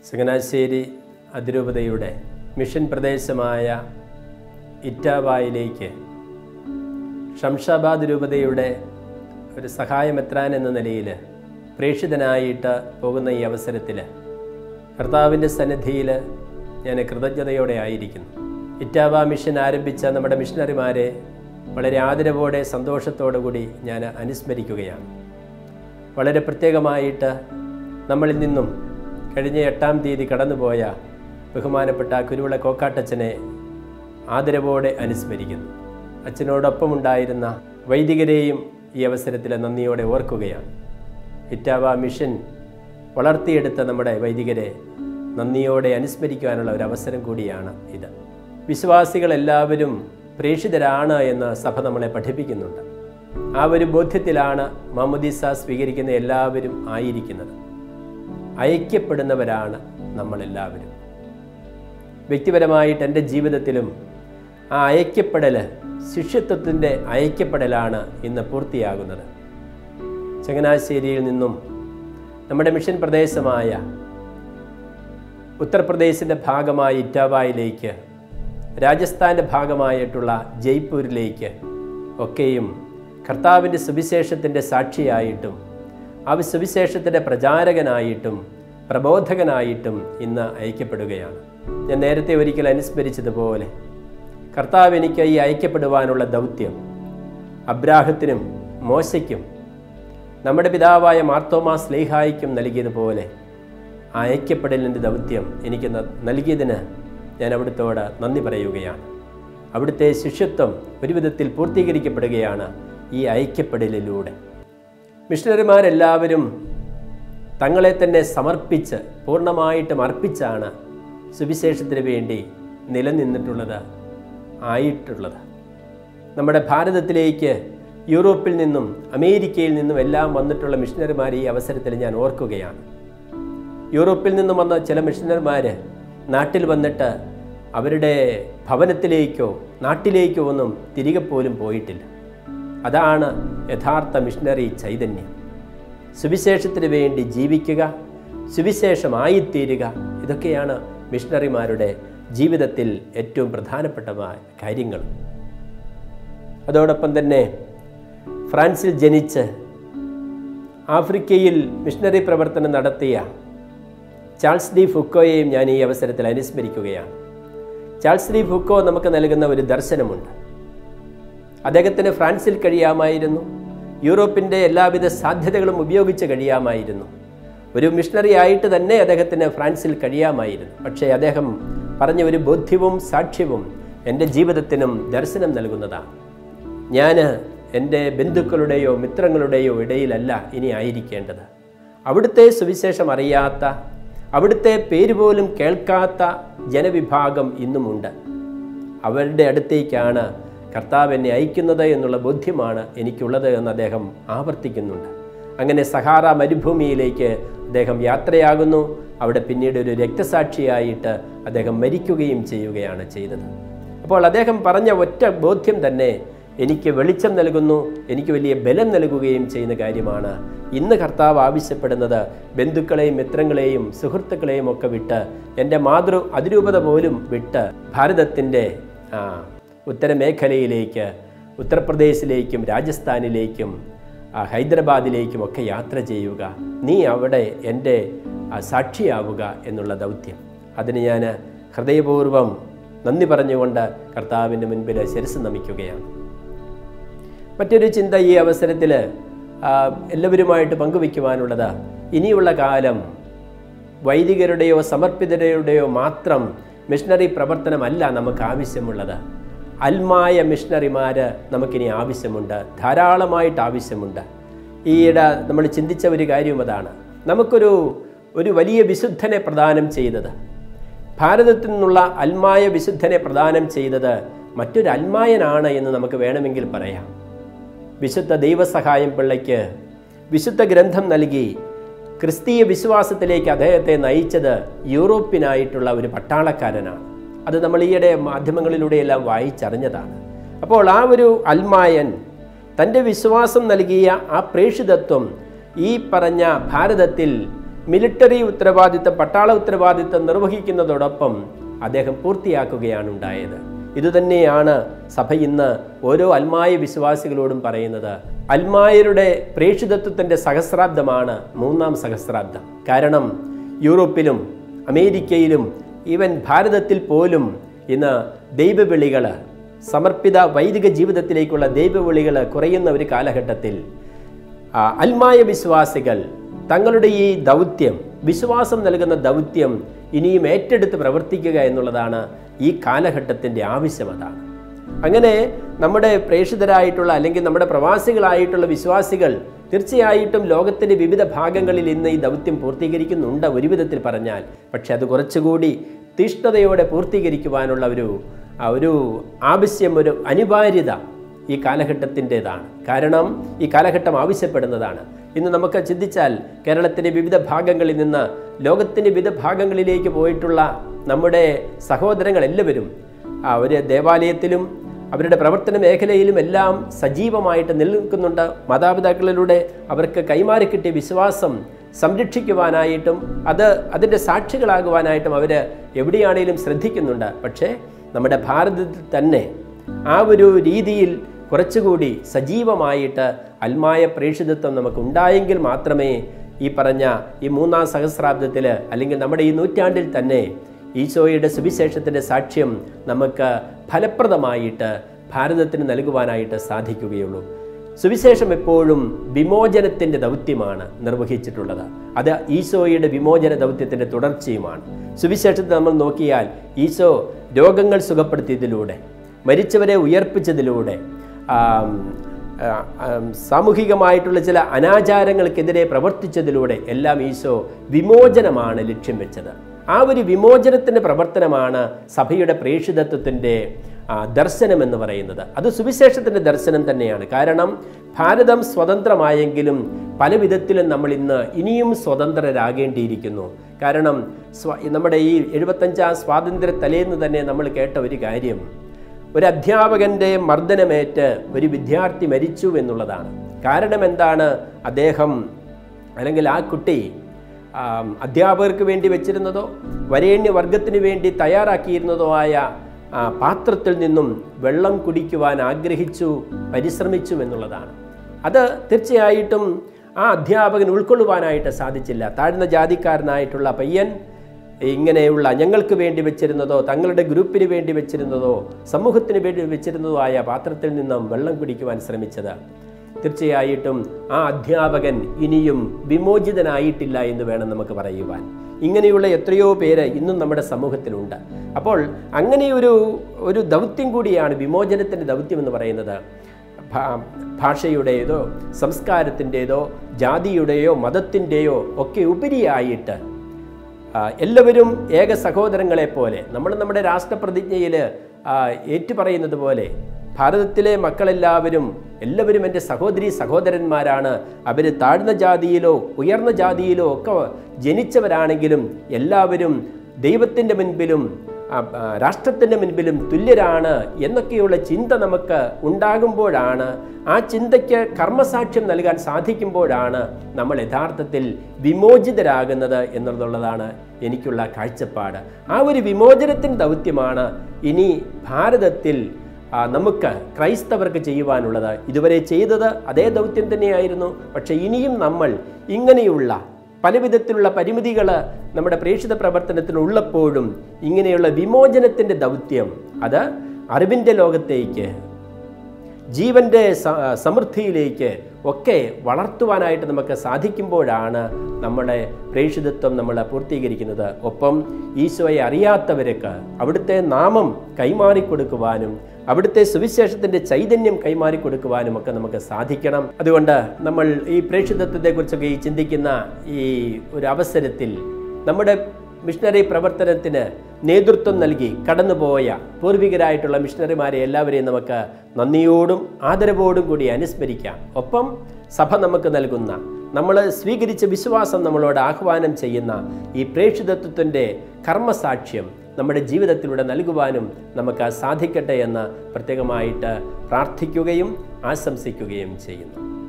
ചങ്ങനാശ്ശേരി അതിരൂപതയുടെ മിഷൻ പ്രദേശമായ ഇറ്റാവായിലേക്ക് ഷംഷാബാദ് രൂപതയുടെ ഒരു സഹായമെത്രാൻ എന്ന നിലയിൽ പ്രേക്ഷിതനായിട്ട് പോകുന്ന ഈ അവസരത്തിൽ കർത്താവിൻ്റെ സന്നിധിയിൽ ഞാൻ കൃതജ്ഞതയോടെ ആയിരിക്കുന്നു ഇറ്റാവ മിഷൻ ആരംഭിച്ച നമ്മുടെ മിഷണറിമാരെ വളരെ ആദരവോടെ സന്തോഷത്തോടു കൂടി ഞാൻ അനുസ്മരിക്കുകയാണ് വളരെ പ്രത്യേകമായിട്ട് നമ്മളിൽ നിന്നും കഴിഞ്ഞ എട്ടാം തീയതി കടന്നുപോയ ബഹുമാനപ്പെട്ട കുരുവിള കോക്കാട്ടച്ചനെ ആദരവോടെ അനുസ്മരിക്കുന്നു അച്ഛനോടൊപ്പമുണ്ടായിരുന്ന വൈദികരെയും ഈ അവസരത്തിൽ നന്ദിയോടെ ഓർക്കുകയാണ് ഇറ്റാവ മിഷൻ വളർത്തിയെടുത്ത നമ്മുടെ വൈദികരെ നന്ദിയോടെ അനുസ്മരിക്കുവാനുള്ള ഒരു അവസരം കൂടിയാണ് ഇത് വിശ്വാസികളെല്ലാവരും പ്രേക്ഷിതരാണ് എന്ന് സഭ നമ്മളെ പഠിപ്പിക്കുന്നുണ്ട് ആ ഒരു ബോധ്യത്തിലാണ് മാമുദീസ സ്വീകരിക്കുന്ന എല്ലാവരും ആയിരിക്കുന്നത് ഐക്യപ്പെടുന്നവരാണ് നമ്മളെല്ലാവരും വ്യക്തിപരമായിട്ട് എൻ്റെ ജീവിതത്തിലും ആ ഐക്യപ്പെടൽ ശിഷ്യത്വത്തിൻ്റെ ഐക്യപ്പെടലാണ് ഇന്ന് പൂർത്തിയാകുന്നത് ചങ്ങനാശ്ശേരിയിൽ നിന്നും നമ്മുടെ മിഷൻ പ്രദേശമായ ഉത്തർപ്രദേശിൻ്റെ ഭാഗമായ ഇറ്റാവായിലേക്ക് രാജസ്ഥാൻ്റെ ഭാഗമായിട്ടുള്ള ജയ്പൂരിലേക്ക് ഒക്കെയും കർത്താവിൻ്റെ സുവിശേഷത്തിൻ്റെ സാക്ഷിയായിട്ടും ആ സുവിശേഷത്തിൻ്റെ പ്രചാരകനായിട്ടും പ്രബോധകനായിട്ടും ഇന്ന് ഐക്യപ്പെടുകയാണ് ഞാൻ നേരത്തെ ഒരിക്കൽ അനുസ്മരിച്ചതുപോലെ കർത്താവ് എനിക്ക് ഈ ഐക്യപ്പെടുവാനുള്ള ദൗത്യം അബ്രാഹത്തിനും മോശയ്ക്കും നമ്മുടെ പിതാവായ മാർത്തോമാ സ്ലേഹായിക്കും നൽകിയതുപോലെ ആ ഐക്യപ്പെടലിൻ്റെ ദൗത്യം എനിക്ക് നൽകിയതിന് ഞാൻ അവിടുത്തോട് നന്ദി പറയുകയാണ് അവിടുത്തെ ശിഷ്യത്വം ഒരു വിധത്തിൽ പൂർത്തീകരിക്കപ്പെടുകയാണ് ഈ ഐക്യപ്പെടലിലൂടെ മിഷണറിമാരെല്ലാവരും തങ്ങളെ തന്നെ സമർപ്പിച്ച് പൂർണ്ണമായിട്ടും അർപ്പിച്ചാണ് സുവിശേഷത്തിന് വേണ്ടി നിലനിന്നിട്ടുള്ളത് ആയിട്ടുള്ളത് നമ്മുടെ ഭാരതത്തിലേക്ക് യൂറോപ്പിൽ നിന്നും അമേരിക്കയിൽ നിന്നും എല്ലാം വന്നിട്ടുള്ള മിഷണറിമാർ ഈ അവസരത്തിൽ ഞാൻ ഓർക്കുകയാണ് യൂറോപ്പിൽ നിന്നും വന്ന ചില മിഷണർമാർ നാട്ടിൽ വന്നിട്ട് അവരുടെ ഭവനത്തിലേക്കോ നാട്ടിലേക്കോ ഒന്നും തിരികെ പോലും പോയിട്ടില്ല അതാണ് യഥാർത്ഥ മിഷണറി ചൈതന്യം സുവിശേഷത്തിന് വേണ്ടി ജീവിക്കുക സുവിശേഷമായിത്തീരുക ഇതൊക്കെയാണ് മിഷണറിമാരുടെ ജീവിതത്തിൽ ഏറ്റവും പ്രധാനപ്പെട്ട കാര്യങ്ങൾ അതോടൊപ്പം തന്നെ ഫ്രാൻസിൽ ജനിച്ച് ആഫ്രിക്കയിൽ മിഷണറി പ്രവർത്തനം നടത്തിയ ചാൾസ് ഡി ഫുക്കോയെയും ഞാൻ ഈ അവസരത്തിൽ അനുസ്മരിക്കുകയാണ് ചാൾസ് ഡി ഫുക്കോ നമുക്ക് നൽകുന്ന ഒരു ദർശനമുണ്ട് അദ്ദേഹത്തിന് ഫ്രാൻസിൽ കഴിയാമായിരുന്നു യൂറോപ്പിൻ്റെ എല്ലാവിധ സാധ്യതകളും ഉപയോഗിച്ച് കഴിയാമായിരുന്നു ഒരു മിഷണറി ആയിട്ട് തന്നെ അദ്ദേഹത്തിന് ഫ്രാൻസിൽ കഴിയാമായിരുന്നു പക്ഷേ അദ്ദേഹം പറഞ്ഞ ഒരു ബോധ്യവും സാക്ഷ്യവും എൻ്റെ ജീവിതത്തിനും ദർശനം നൽകുന്നതാണ് ഞാൻ എൻ്റെ ബന്ധുക്കളുടെയോ മിത്രങ്ങളുടെയോ ഇടയിലല്ല ഇനി ആയിരിക്കേണ്ടത് അവിടുത്തെ സുവിശേഷം അറിയാത്ത അവിടുത്തെ പേര് പോലും കേൾക്കാത്ത ജനവിഭാഗം ഇന്നുമുണ്ട് അവരുടെ അടുത്തേക്കാണ് കർത്താവ് എന്നെ അയക്കുന്നത് എന്നുള്ള ബോധ്യമാണ് എനിക്കുള്ളത് എന്ന് അദ്ദേഹം ആവർത്തിക്കുന്നുണ്ട് അങ്ങനെ സഹാറ മരുഭൂമിയിലേക്ക് അദ്ദേഹം യാത്രയാകുന്നു അവിടെ പിന്നീട് ഒരു രക്തസാക്ഷിയായിട്ട് അദ്ദേഹം മരിക്കുകയും ചെയ്യുകയാണ് ചെയ്തത് അപ്പോൾ അദ്ദേഹം പറഞ്ഞ ഒറ്റ ബോധ്യം തന്നെ എനിക്ക് വെളിച്ചം നൽകുന്നു എനിക്ക് വലിയ ബലം നൽകുകയും ചെയ്യുന്ന കാര്യമാണ് ഇന്ന് കർത്താവ് ആവശ്യപ്പെടുന്നത് ബന്ധുക്കളെയും മിത്രങ്ങളെയും സുഹൃത്തുക്കളെയും ഒക്കെ വിട്ട് എൻ്റെ മാതൃ അതിരൂപത പോലും വിട്ട് ഭാരതത്തിൻ്റെ ഉത്തരമേഖലയിലേക്ക് ഉത്തർപ്രദേശിലേക്കും രാജസ്ഥാനിലേക്കും ഹൈദരാബാദിലേക്കും ഒക്കെ യാത്ര ചെയ്യുക നീ അവിടെ എൻ്റെ സാക്ഷിയാവുക എന്നുള്ള ദൗത്യം അതിന് ഞാൻ ഹൃദയപൂർവ്വം നന്ദി പറഞ്ഞുകൊണ്ട് കർത്താവിൻ്റെ മുൻപിൽ ശിരസ് നമിക്കുകയാണ് മറ്റൊരു ചിന്ത ഈ അവസരത്തിൽ എല്ലാവരുമായിട്ട് പങ്കുവയ്ക്കുവാനുള്ളത് ഇനിയുള്ള കാലം വൈദികരുടെയോ സമർപ്പിതരുടെയോ മാത്രം മിഷണറി പ്രവർത്തനമല്ല നമുക്ക് ആവശ്യമുള്ളത് അൽമായ മിഷണറിമാർ നമുക്കിനി ആവശ്യമുണ്ട് ധാരാളമായിട്ട് ആവശ്യമുണ്ട് ഈയിടെ നമ്മൾ ചിന്തിച്ച ഒരു കാര്യം അതാണ് നമുക്കൊരു ഒരു വലിയ വിശുദ്ധനെ പ്രദാനം ചെയ്തത് ഭാരതത്തിൽ നിന്നുള്ള അൽമായ വിശുദ്ധനെ പ്രദാനം ചെയ്തത് മറ്റൊരു അൽമായനാണ് എന്ന് നമുക്ക് വേണമെങ്കിൽ പറയാം വിശുദ്ധ ദൈവസഹായം പിള്ളയ്ക്ക് വിശുദ്ധ ഗ്രന്ഥം നൽകി ക്രിസ്തീയ വിശ്വാസത്തിലേക്ക് അദ്ദേഹത്തെ നയിച്ചത് യൂറോപ്യനായിട്ടുള്ള ഒരു പട്ടാളക്കാരനാണ് അത് നമ്മൾ ഈയിടെ മാധ്യമങ്ങളിലൂടെയെല്ലാം വായിച്ചറിഞ്ഞതാണ് അപ്പോൾ ആ ഒരു അൽമായൻ തൻ്റെ വിശ്വാസം നൽകിയ ആ പ്രേഷിതത്വം ഈ പറഞ്ഞ ഭാരതത്തിൽ മിലിറ്ററി ഉത്തരവാദിത്തം പട്ടാള ഉത്തരവാദിത്തം നിർവഹിക്കുന്നതോടൊപ്പം അദ്ദേഹം പൂർത്തിയാക്കുകയാണ് ഉണ്ടായത് ഇതുതന്നെയാണ് സഭ ഇന്ന് ഓരോ അൽമായ വിശ്വാസികളോടും പറയുന്നത് അൽമായരുടെ പ്രേക്ഷിതത്വത്തിൻ്റെ സഹസ്രാബ്ദമാണ് മൂന്നാം സഹസ്രാബ്ദം കാരണം യൂറോപ്പിലും അമേരിക്കയിലും ഈവൻ ഭാരതത്തിൽ പോലും ഇന്ന് ദൈവവിളികൾ സമർപ്പിത വൈദിക ജീവിതത്തിലേക്കുള്ള ദൈവവിളികൾ കുറയുന്ന ഒരു കാലഘട്ടത്തിൽ ആ, അൽമായ വിശ്വാസികൾ തങ്ങളുടെ ഈ ദൗത്യം വിശ്വാസം നൽകുന്ന ദൗത്യം ഇനിയും ഏറ്റെടുത്ത് പ്രവർത്തിക്കുക എന്നുള്ളതാണ് ഈ കാലഘട്ടത്തിൻ്റെ ആവശ്യം അതാണ് അങ്ങനെ നമ്മുടെ പ്രേക്ഷിതരായിട്ടുള്ള അല്ലെങ്കിൽ നമ്മുടെ പ്രവാസികളായിട്ടുള്ള വിശ്വാസികൾ തീർച്ചയായിട്ടും ലോകത്തിൻ്റെ വിവിധ ഭാഗങ്ങളിൽ ഇന്ന് ഈ ദൗത്യം പൂർത്തീകരിക്കുന്നുണ്ട് ഒരു വിധത്തിൽ പറഞ്ഞാൽ പക്ഷെ അത് കുറച്ചുകൂടി തീഷ്ണതയോടെ പൂർത്തീകരിക്കുവാനുള്ള ഒരു ആ ഒരു ആവശ്യം ഒരു അനിവാര്യത ഈ കാലഘട്ടത്തിൻ്റെതാണ് കാരണം ഈ കാലഘട്ടം ആവശ്യപ്പെടുന്നതാണ് ഇന്ന് നമുക്ക് ചിന്തിച്ചാൽ കേരളത്തിൻ്റെ വിവിധ ഭാഗങ്ങളിൽ നിന്ന് ലോകത്തിൻ്റെ വിവിധ ഭാഗങ്ങളിലേക്ക് പോയിട്ടുള്ള നമ്മുടെ സഹോദരങ്ങൾ എല്ലാവരും അവർ ദേവാലയത്തിലും അവരുടെ പ്രവർത്തന മേഖലയിലും എല്ലാം സജീവമായിട്ട് നിലനിൽക്കുന്നുണ്ട് മാതാപിതാക്കളിലൂടെ അവർക്ക് കൈമാറി കിട്ടിയ വിശ്വാസം സംരക്ഷിക്കുവാനായിട്ടും അത് അതിൻ്റെ സാക്ഷികളാകുവാനായിട്ടും അവർ എവിടെയാണേലും ശ്രദ്ധിക്കുന്നുണ്ട് പക്ഷേ നമ്മുടെ ഭാരതത്തിൽ തന്നെ ആ ഒരു രീതിയിൽ കുറച്ചുകൂടി സജീവമായിട്ട് അൽമായ പ്രേക്ഷിതത്വം നമുക്ക് ഉണ്ടായെങ്കിൽ മാത്രമേ ഈ പറഞ്ഞ ഈ മൂന്നാം സഹസ്രാബ്ദത്തിൽ അല്ലെങ്കിൽ നമ്മുടെ ഈ നൂറ്റാണ്ടിൽ തന്നെ ഈശോയുടെ സുവിശേഷത്തിൻ്റെ സാക്ഷ്യം നമുക്ക് ഫലപ്രദമായിട്ട് ഭാരതത്തിന് നൽകുവാനായിട്ട് സാധിക്കുകയുള്ളൂ സുവിശേഷം എപ്പോഴും വിമോചനത്തിൻ്റെ ദൗത്യമാണ് നിർവഹിച്ചിട്ടുള്ളത് അത് ഈശോയുടെ വിമോചന ദൗത്യത്തിൻ്റെ തുടർച്ചയുമാണ് സുവിശേഷത്തെ നമ്മൾ നോക്കിയാൽ ഈശോ രോഗങ്ങൾ സുഖപ്പെടുത്തിയതിലൂടെ മരിച്ചവരെ ഉയർപ്പിച്ചതിലൂടെ ആം, ആ, ആം, സാമൂഹികമായിട്ടുള്ള ചില അനാചാരങ്ങൾക്കെതിരെ പ്രവർത്തിച്ചതിലൂടെ എല്ലാം ഈശോ വിമോചനമാണ് ലക്ഷ്യം വെച്ചത് ആ ഒരു വിമോചനത്തിൻ്റെ പ്രവർത്തനമാണ് സഭയുടെ പ്രേക്ഷിതത്വത്തിൻ്റെ ആ, ദർശനം എന്ന് പറയുന്നത് അത് സുവിശേഷത്തിൻ്റെ ദർശനം തന്നെയാണ് കാരണം ഭാരതം സ്വതന്ത്രമായെങ്കിലും പല വിധത്തിലും നമ്മൾ ഇന്ന് ഇനിയും സ്വതന്ത്രരാകേണ്ടിയിരിക്കുന്നു കാരണം സ്വ നമ്മുടെ ഈ എഴുപത്തഞ്ചാം സ്വാതന്ത്ര്യ തലേന്ന് തന്നെ നമ്മൾ കേട്ട ഒരു കാര്യം ഒരു അധ്യാപകൻ്റെ മർദ്ദനമേറ്റ് ഒരു വിദ്യാർത്ഥി മരിച്ചു എന്നുള്ളതാണ് കാരണം എന്താണ് അദ്ദേഹം അല്ലെങ്കിൽ ആ കുട്ടി ആം, അധ്യാപകർക്ക് വേണ്ടി വെച്ചിരുന്നതോ വരേണ്യ വർഗത്തിന് വേണ്ടി തയ്യാറാക്കിയിരുന്നതോ ആയ ആ, പാത്രത്തിൽ നിന്നും വെള്ളം കുടിക്കുവാൻ ആഗ്രഹിച്ചു പരിശ്രമിച്ചു എന്നുള്ളതാണ് അത് തീർച്ചയായിട്ടും ആ അധ്യാപകൻ ഉൾക്കൊള്ളുവാനായിട്ട് സാധിച്ചില്ല താഴ്ന്ന ജാതിക്കാരനായിട്ടുള്ള പയ്യൻ ഇങ്ങനെയുള്ള ഞങ്ങൾക്ക് വേണ്ടി വെച്ചിരുന്നതോ തങ്ങളുടെ ഗ്രൂപ്പിന് വേണ്ടി വെച്ചിരുന്നതോ സമൂഹത്തിന് വേണ്ടി വെച്ചിരുന്നതോ ആയ പാത്രത്തിൽ നിന്നും വെള്ളം കുടിക്കുവാൻ ശ്രമിച്ചത് തീർച്ചയായിട്ടും ആ അധ്യാപകൻ ഇനിയും വിമോചിതനായിട്ടില്ല എന്ന് വേണം നമുക്ക് പറയുവാൻ ഇങ്ങനെയുള്ള എത്രയോ പേര് ഇന്നും നമ്മുടെ സമൂഹത്തിലുണ്ട് അപ്പോൾ അങ്ങനെയൊരു ഒരു ദൗത്യം കൂടിയാണ് വിമോചനത്തിൻ്റെ ദൗത്യം എന്ന് പറയുന്നത് ഭാ- ഭാഷയുടേതോ സംസ്കാരത്തിൻ്റെതോ ജാതിയുടെയോ മതത്തിൻ്റെയോ ഒക്കെ ഉപരിയായിട്ട് ആ, എല്ലാവരും ഏക സഹോദരങ്ങളെ പോലെ നമ്മൾ നമ്മുടെ രാഷ്ട്രപ്രതിജ്ഞയിൽ ഏറ്റുപറയുന്നത് പോലെ ഭാരതത്തിലെ മക്കളെല്ലാവരും എല്ലാവരും എൻ്റെ സഹോദരി സഹോദരന്മാരാണ് അവർ താഴ്ന്ന ജാതിയിലോ ഉയർന്ന ജാതിയിലോ ഒക്കെ ജനിച്ചവരാണെങ്കിലും എല്ലാവരും ദൈവത്തിൻ്റെ മുൻപിലും ആ, ആ, രാഷ്ട്രത്തിൻ്റെ മുൻപിലും തുല്യരാണ് എന്നൊക്കെയുള്ള ചിന്ത നമുക്ക് ഉണ്ടാകുമ്പോഴാണ് ആ ചിന്തയ്ക്ക് കർമ്മസാക്ഷ്യം നൽകാൻ സാധിക്കുമ്പോഴാണ് നമ്മൾ യഥാർത്ഥത്തിൽ വിമോചിതരാകുന്നത് എന്നുള്ളതാണ് എനിക്കുള്ള കാഴ്ചപ്പാട് ആ ഒരു വിമോചനത്തിൻ്റെ ദൗത്യമാണ് ഇനി ഭാരതത്തിൽ ആ, നമുക്ക് ക്രൈസ്തവർക്ക് ചെയ്യുവാനുള്ളത് ഇതുവരെ ചെയ്തത് അതേ ദൗത്യം തന്നെയായിരുന്നു പക്ഷേ ഇനിയും നമ്മൾ ഇങ്ങനെയുള്ള പല വിധത്തിലുള്ള പരിമിതികൾ നമ്മുടെ പ്രേക്ഷിത പ്രവർത്തനത്തിനുള്ളപ്പോഴും ഇങ്ങനെയുള്ള വിമോചനത്തിൻ്റെ ദൗത്യം അത് അറിവിൻ്റെ ലോകത്തേക്ക് ജീവൻ്റെ സ- സമൃദ്ധിയിലേക്ക് ഒക്കെ വളർത്തുവാനായിട്ട് നമുക്ക് സാധിക്കുമ്പോഴാണ് നമ്മുടെ പ്രേക്ഷിതത്വം നമ്മൾ പൂർത്തീകരിക്കുന്നത് ഒപ്പം ഈശോയെ അറിയാത്തവർക്ക് അവിടുത്തെ നാമം കൈമാറിക്കൊടുക്കുവാനും അവിടുത്തെ സുവിശേഷത്തിൻ്റെ ചൈതന്യം കൈമാറിക്കൊടുക്കുവാനും ഒക്കെ നമുക്ക് സാധിക്കണം അതുകൊണ്ട് നമ്മൾ ഈ പ്രേക്ഷിതത്വത്തെക്കുറിച്ചൊക്കെ ഈ ചിന്തിക്കുന്ന ഈ ഒരു അവസരത്തിൽ നമ്മുടെ മിഷണറി പ്രവർത്തനത്തിന് നേതൃത്വം നൽകി കടന്നുപോയ പൂർവികരായിട്ടുള്ള മിഷണറിമാരെ എല്ലാവരെയും നമുക്ക് നന്ദിയോടും ആദരവോടും കൂടി അനുസ്മരിക്കാം ഒപ്പം സഭ നമുക്ക് നൽകുന്ന നമ്മൾ സ്വീകരിച്ച വിശ്വാസം നമ്മളോട് ആഹ്വാനം ചെയ്യുന്ന ഈ പ്രേക്ഷിതത്വത്തിൻ്റെ കർമ്മസാക്ഷ്യം നമ്മുടെ ജീവിതത്തിലൂടെ നൽകുവാനും നമുക്ക് സാധിക്കട്ടെ എന്ന് പ്രത്യേകമായിട്ട് പ്രാർത്ഥിക്കുകയും ആശംസിക്കുകയും ചെയ്യുന്നു